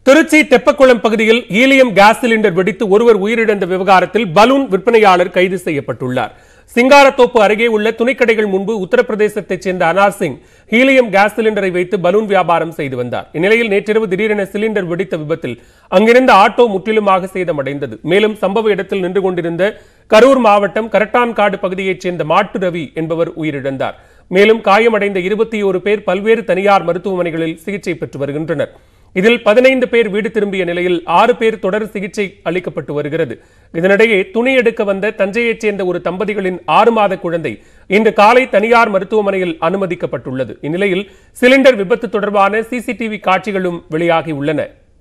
திருச்சி தெப்பக்குளம் பகுதியில் helium gas cylinder வெடித்து ஒருவர் உயிரிழந்த விவகாரத்தில் பலூன் விற்பனையாளர் கைது செய்யப்பட்டுள்ளார் சிங்காரத்தோப்பு அருகே உள்ள துணிக்கடைகள் முன்பு உத்தரப்பிரதேசத்தைச் சேர்ந்த அனார் சிங் ஹீலியம் கேஸ் சிலிண்டரை வைத்து பலூன் வியாபாரம் செய்து வந்தார் இந்நிலையில் நேற்றிரவு திடீரென சிலிண்டர் வெடித்த விபத்தில் அங்கிருந்த ஆட்டோ முற்றிலுமாக சேதமடைந்தது மேலும் சம்பவ இடத்தில் நின்று கொண்டிருந்த கரூர் மாவட்டம் கரட்டான்காடு பகுதியைச் சேர்ந்த மாட்டு ரவி என்பவர் உயிரிழந்தார் மேலும் காயமடைந்த இருபத்தி ஒரு பேர் பல்வேறு தனியார் மருத்துவமனைகளில் சிகிச்சை பெற்று வருகின்றனர் இதில் பதினைந்து பேர் வீடு திரும்பிய நிலையில் ஆறு பேர் தொடர் சிகிச்சை அளிக்கப்பட்டு வருகிறது இதனிடையே துணி எடுக்க வந்த தஞ்சையைச் சேர்ந்த ஒரு தம்பதிகளின் ஆறு மாத குழந்தை இன்று காலை தனியார் மருத்துவமனையில் அனுமதிக்கப்பட்டுள்ளது இந்நிலையில் சிலிண்டர் விபத்து தொடர்பான சிசிடிவி காட்சிகளும் வெளியாகி உள்ளன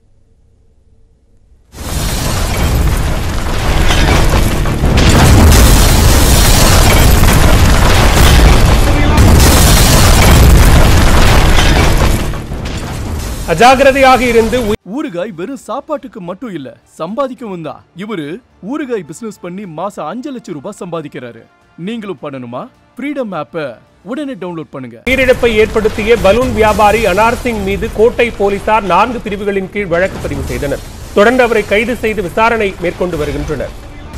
அஜாகிரதையாக இருந்து உயிர் ஊறுகாய் வெறும் சாப்பாட்டுக்கு மட்டும் இல்ல சம்பாதிக்கவும் தான் இவரு ஊறுகாய் பிசினஸ் பண்ணி மாசம் அஞ்சு லட்சம் ரூபாய் சம்பாதிக்கிறாரு நீங்களும் பண்ணணுமா ஃப்ரீடம் ஆப்பை உடனே டவுன்லோட் பண்ணுங்க உயிரிழப்பை ஏற்படுத்திய பலூன் வியாபாரி அனார் சிங் மீது கோட்டை போலீசார் நான்கு பிரிவுகளின் கீழ் வழக்கு பதிவு செய்தனர் தொடர்ந்து அவரை கைது செய்து விசாரணை மேற்கொண்டு வருகின்றனர்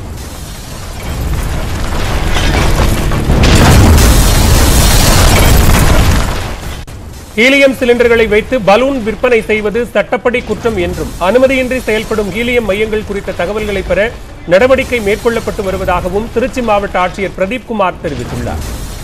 ஹீலியம் சிலிண்டர்களை வைத்து பலூன் விற்பனை செய்வது சட்டப்படி குற்றம் என்றும் அனுமதியின்றி செயல்படும் ஹீலியம் மையங்கள் குறித்த தகவல்களை பெற நடவடிக்கை மேற்கொள்ளப்பட்டு வருவதாகவும் திருச்சி மாவட்ட ஆட்சியர் பிரதீப் குமார் தெரிவித்துள்ளார்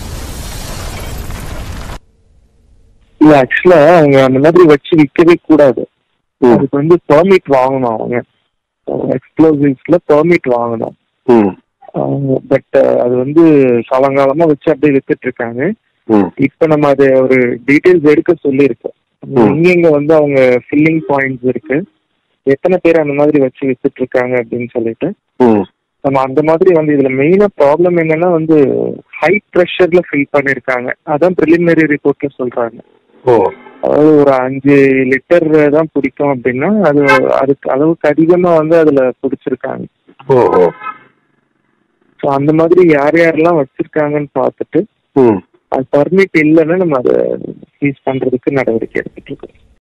இல்ல ஆக்சுவலா அவங்க அந்த மாதிரி வச்சு விற்கவே கூடாது அதுக்கு வந்து பெர்மிட் வாங்கணும் அவங்க எக்ஸ்ப்ளோசிவ்ஸ்ல பெர்மிட் வாங்கணும் பட் அது வந்து காலங்காலமா வச்சு அப்படியே வித்துட்டு இருக்காங்க இப்ப நம்ம அது ஒரு டீடைல்ஸ் எடுக்க சொல்லியிருக்கோம் எங்கெங்க வந்து அவங்க ஃபில்லிங் பாயிண்ட்ஸ் இருக்கு எத்தனை பேர் அந்த மாதிரி வச்சு வித்துட்டு இருக்காங்க அப்படின்னு சொல்லிட்டு நம்ம அந்த மாதிரி வந்து இதுல மெயினா ப்ராப்ளம் என்னன்னா வந்து ஹை ப்ரெஷர்ல ஃபில் பண்ணிருக்காங்க அதான் ப்ரிலிமினரி ரிப்போர்ட்ல சொல்றாங்க ஓ அதாவது ஒரு அஞ்சு லிட்டர் தான் பிடிக்கும் அப்படின்னா அது அதுக்கு அளவுக்கு அதிகமா வந்து அதுல பிடிச்சிருக்காங்க ஓ ஓ ஸோ அந்த மாதிரி யார் யாரெல்லாம் வச்சிருக்காங்கன்னு பார்த்துட்டு ம் அது பர்மிட் இல்லைன்னா நம்ம அதை சீஸ் பண்றதுக்கு நடவடிக்கை எடுத்துட்டு இருக்கோம்